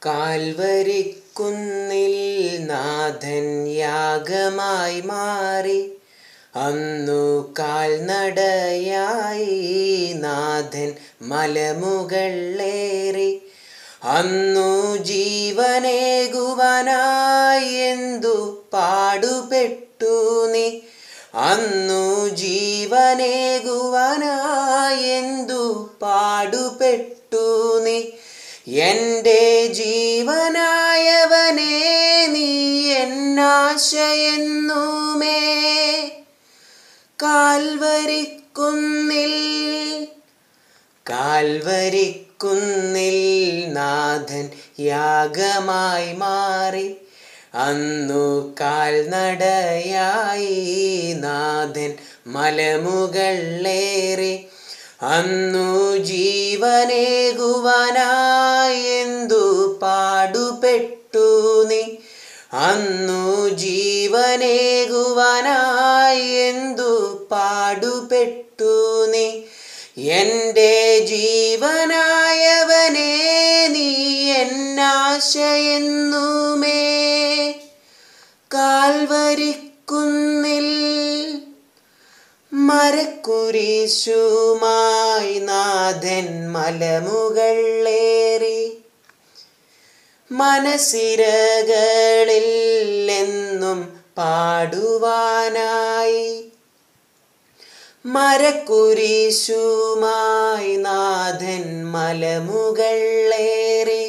കാൽവരിക്കുന്നിൽ നാഥൻ യാഗമായി മാറി അന്നു കാൽനടയായി നാഥൻ മലമുകളേറി അന്നു ജീവനേകുവാനായി എന്തു പാടുപെട്ടു നീ അന്നു ജീവനേകുവാനായി എന്തു പാടുപെട്ടു നീ എൻ്റെ ജീവനായവനെ നീ എന്നാശയെന്നുമേ കാൽവരിക്കുന്നിൽ കാൽവരിക്കുന്നിൽ നാഥൻ യാഗമായി മാറി അന്നു കാൽനടയായി നാഥൻ മലമുകളേറി അന്നു ജീവനേകുവാനായി എന്തു പാടുപെട്ടു നീ അന്നു ജീവനേകുവാനായി എന്തു പാടുപെട്ടു നീ എൻ്റെ ജീവനായവനെ നീ എന്നാശയെന്നുമേ കാൽവരിക്കുന്നിൽ മരക്കുരിശുമായി നാഥൻ മലമുകളേറി മനസ്സിരകളിൽ എന്നും പാടുവാനായി മരക്കുരിശുമായി നാഥൻ മലമുകളേറി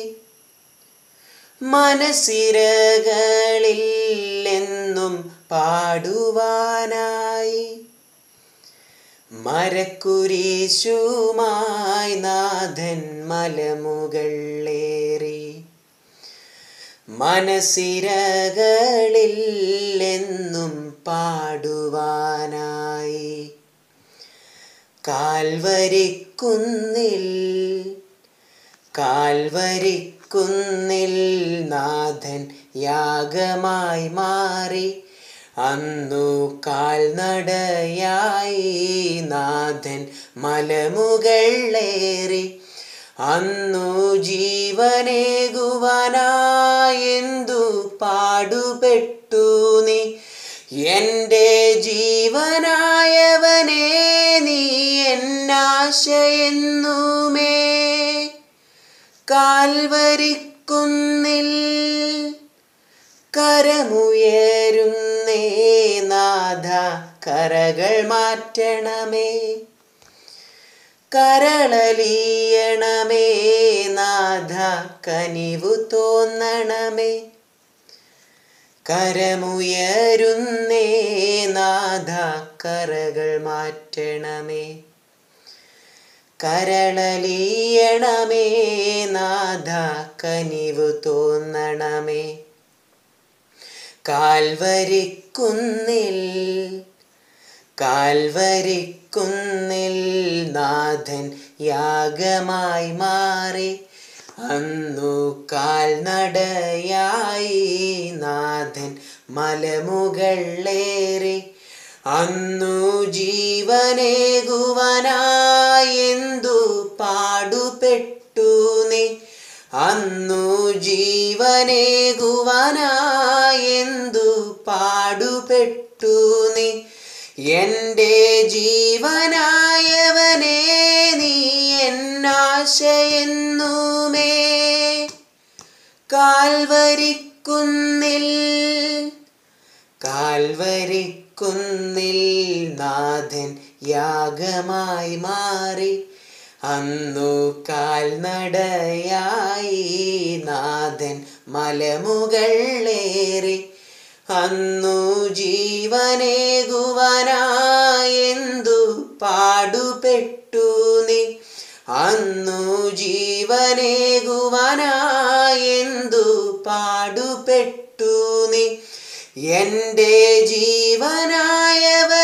മനസ്സിരകളിൽ എന്നും പാടുവാനായി മരക്കുരിശുമായി നാഥൻ മലമുകളേറി മനസ്സിരകളിൽ എന്നും പാടുവാനായി കാൽവരിക്കുന്നിൽ കാൽവരിക്കുന്നിൽ നാഥൻ യാഗമായി മാറി അന്നു കാൽനടയായി നാഥൻ മലമുകളേറി അന്നു ജീവനേകുവാനായെന്തു പാടുപെട്ടു നീ എൻ്റെ ജീവനായവനെ നീ എന്നാശയെന്നുമേ കാൽവരിക്കുന്നിൽ കരമുയരുന്നേ നാഥ കരകൾ മാറ്റണമേ കരളലിയണമേ നാഥ കനിവു തോന്നണമേ കരമുയരുന്നേ നാഥ കരകൾ മാറ്റണമേ കരളലിയണമേ നാഥ കനിവു തോന്നണമേ കാൽവരിക്കുന്നിൽ കാൽവരിക്കുന്നിൽ നാഥൻ യാഗമായി മാറി അന്നു കാൽനടയായി നാഥൻ മലമുകളേറി അന്നു ജീവനേകുവാനായെന്തു പാടുപെട്ടു നീ അന്നു ജീവനേകുവാനായെന്തു പാടുപെട്ടു നീ എൻ്റെ ജീവനായവനെ നീ എന്നാശയെന്നുമേ കാൽവരിക്കുന്നിൽ കാൽവരിക്കുന്നിൽ നാഥൻ യാഗമായി മാറി അന്നു കാൽനടയായി നാഥൻ മലമുകളേറി അന്നു ജീവനേകുവാനായെന്തു പാടുപെട്ടു നീ അന്നു ജീവനേകുവാനായെന്തു പാടുപെട്ടു നീ എൻ്റെ ജീവനായവ